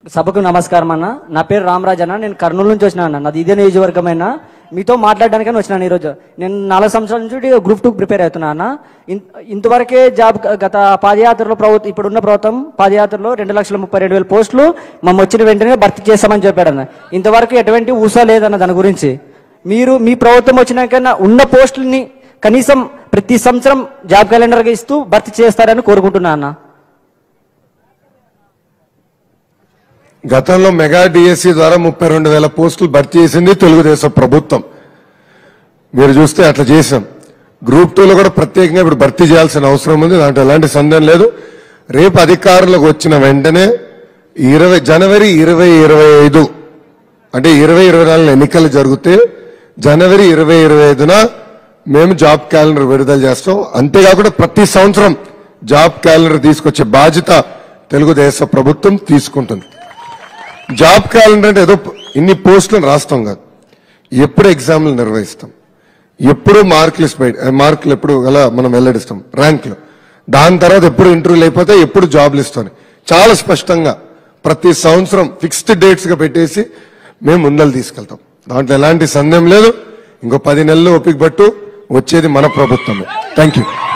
సభకు నమస్కారం అన్న నా పేరు రామరాజ్ అన్న నేను కర్నూలు నుంచి వచ్చిన అన్న నాది ఇదే నియోజకవర్గమైన మీతో మాట్లాడడానికని వచ్చినాను ఈరోజు నేను నాలుగు సంవత్సరాల నుంచి గ్రూప్ టూ ప్రిపేర్ అవుతున్నా అన్న ఇన్- ఇంతవరకే జాబ్ గ- గత పాదయాత్రలో ప్రభుత్వం ఇప్పుడున్న ప్రభుత్వం పాదయాత్రలో రెండు లక్షల ముప్పై రెండు వేల పోస్టులు మమ్మ వచ్చిన వెంటనే భర్తీ చేస్తామని చెప్పాడు అన్న ఇంతవరకు ఎటువంటి ఊసా లేదన్న దాని గురించి మీరు మీ ప్రభుత్వం వచ్చినాక నా- ఉన్న పోస్టుల్ని కనీసం ప్రతి సంవత్సరం జాబ్ క్యాలెండర్గా ఇస్తూ భర్తీ చేస్తారని కోరుకుంటున్నా అన్న గతంలో మెగా డిఎస్సి ద్వారా ముప్పై రెండు వేల పోస్టులు భర్తీ చేసింది తెలుగుదేశం ప్రభుత్వం మీరు చూస్తే అట్లా చేసాం గ్రూప్ టూలో కూడా ప్రత్యేకంగా ఇప్పుడు భర్తీ చేయాల్సిన అవసరం ఉంది దాంట్లో ఎలాంటి సందేహం లేదు రేపు అధికారులకు వచ్చిన వెంటనే ఇరవై జనవరి ఇరవై ఇరవై ఐదు అంటే ఇరవై ఇరవై నాలుగు ఎన్నికలు జరిగితే జనవరి ఇరవై ఇరవై ఐదున మేము జాబ్ క్యాలెండర్ విడుదల చేస్తాం అంతేకాకుండా ప్రతి సంవత్సరం జాబ్ క్యాలెండర్ తీసుకొచ్చే బాధ్యత తెలుగుదేశం ప్రభుత్వం తీసుకుంటుంది జాబ్ క్యాలెండర్ అంటే ఏదో ఇన్ని పోస్టులను రాస్తాం కాదు ఎప్పుడు ఎగ్జామ్లు నిర్వహిస్తాం ఎప్పుడు మార్క్ లిస్ట్ బయట మార్కులు ఎప్పుడు అలా మనం వెల్లడిస్తాం ర్యాంకులు దాని తర్వాత ఎప్పుడు ఇంటర్వ్యూలు అయిపోతే ఎప్పుడు జాబ్లు ఇస్తాం చాలా స్పష్టంగా ప్రతి సంవత్సరం ఫిక్స్డ్ డేట్స్ గా పెట్టేసి మేము ముందలు తీసుకెళ్తాం దాంట్లో ఎలాంటి సందేహం లేదు ఇంకో పది నెలలు ఓపిక పట్టు వచ్చేది మన ప్రభుత్వమే థ్యాంక్ యూ